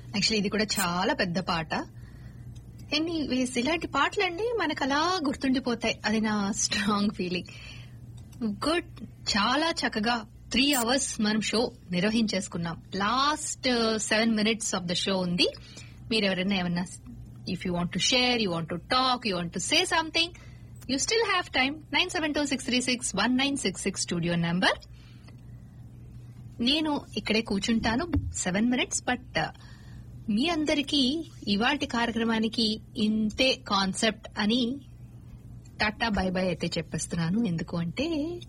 actually ఇది కూడా చాలా పెద్ద పాట ఎనీవేస్ ఇలాంటి పాటలండి మనకు అలా గుర్తుండిపోతాయి అది నా స్ట్రాంగ్ ఫీలింగ్ గుడ్ చాలా చక్కగా త్రీ అవర్స్ మనం షో నిర్వహించేసుకున్నాం last seven minutes of the show ఉంది మీరు ఎవరైనా ఏమన్నా if you want to share you want to talk you want to say something you still have time nine seven two six three six one nine six six studio number నేను ఇక్కడే కూర్చుంటాను seven minutes but మీ అందరికీ ఇవాటి కార్యక్రమానికి ఇంతే concept అని tata bye by అయితే చెప్పేస్తున్నాను ఎందుకు అంటే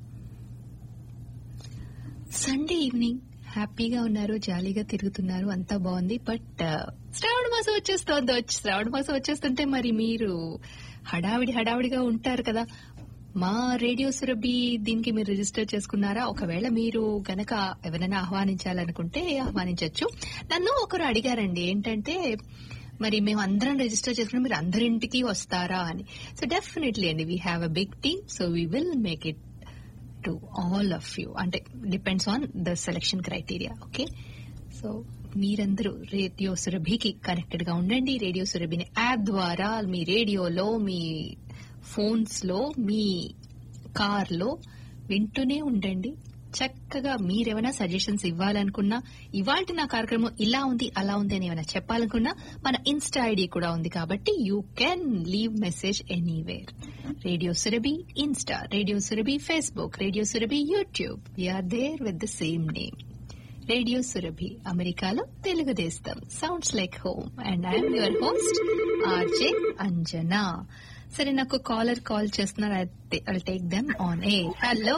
సండే ఈవినింగ్ హ్యాపీగా ఉన్నారు జాలీగా తిరుగుతున్నారు అంతా బాగుంది బట్ శ్రావణ మాసం వచ్చేస్తోంది వచ్చి శ్రావణ మాసం వచ్చేస్తుంటే మరి మీరు హడావిడి హడావిడిగా ఉంటారు కదా మా రేడియో సురభి దీనికి మీరు రిజిస్టర్ చేసుకున్నారా ఒకవేళ మీరు గనక ఎవరైనా ఆహ్వానించాలనుకుంటే ఆహ్వానించవచ్చు నన్ను ఒకరు అడిగారండి ఏంటంటే మరి మేము అందరం రిజిస్టర్ చేసుకుని మీరు అందరింటికి వస్తారా అని సో డెఫినెట్లీ అండి we have a big team so we will make it to all of you అంటే depends on the selection criteria okay so మీరందరూ రేడియో సురభికి కనెక్టెడ్ గా ఉండండి రేడియో సురభిని యాప్ ద్వారా మీ రేడియోలో మీ ఫోన్స్ లో మీ కార్ లో వింటూనే ఉండండి చక్కగా మీరేమైనా సజెషన్స్ ఇవ్వాలనుకున్నా ఇవాళ నా కార్యక్రమం ఇలా ఉంది అలా ఉంది అని ఏమైనా చెప్పాలనుకున్నా మన ఇన్స్టా ఐడి కూడా ఉంది కాబట్టి you can leave message anywhere radio Surabhi insta radio Surabhi Facebook radio Surabhi YouTube we're there with the same name radio Surabhi అమెరికాలో Telugudesam sounds like home and I'm your host RJ Anjana సరే నాకు కాలర్ కాల్ చేస్తున్నారు ఐ టేక్ దెమ్ ఆన్ ఏ hello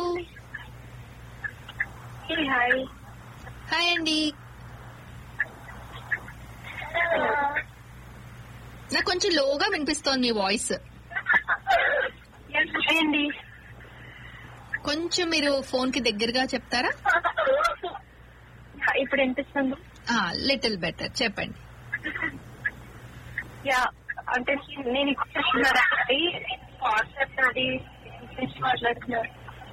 hi hi అండి నాకు కొంచెం లోగా వినిపిస్తోంది మీ వాయిస్ అండి కొంచెం మీరు ఫోన్ కి దగ్గరగా చెప్తారా ఇప్పుడు వినిపిస్తుంది లిటిల్ బెటర్ చెప్పండి యా అంటే నేను ఇప్పుడు అది వాట్సాప్ అది గురించి మాట్లాడుతున్నారు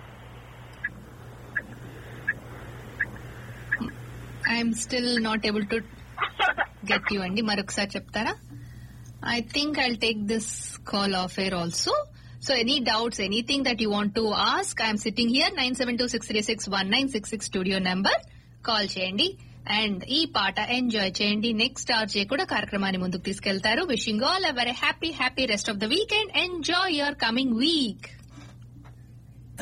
I'm still not able to get you అండి మరొకసారి చెప్తారా I think I take this call off air also so any doubts anything that you want to ask I'm sitting here nine seven two six three six one nine six six studio number call చేయండి and ఈ పాట enjoy చేయండి next RJ కూడా కార్యక్రమాన్ని ముందుకు తీసుకెళ్తారు wishing all ever happy happy rest of the weekend enjoy your coming week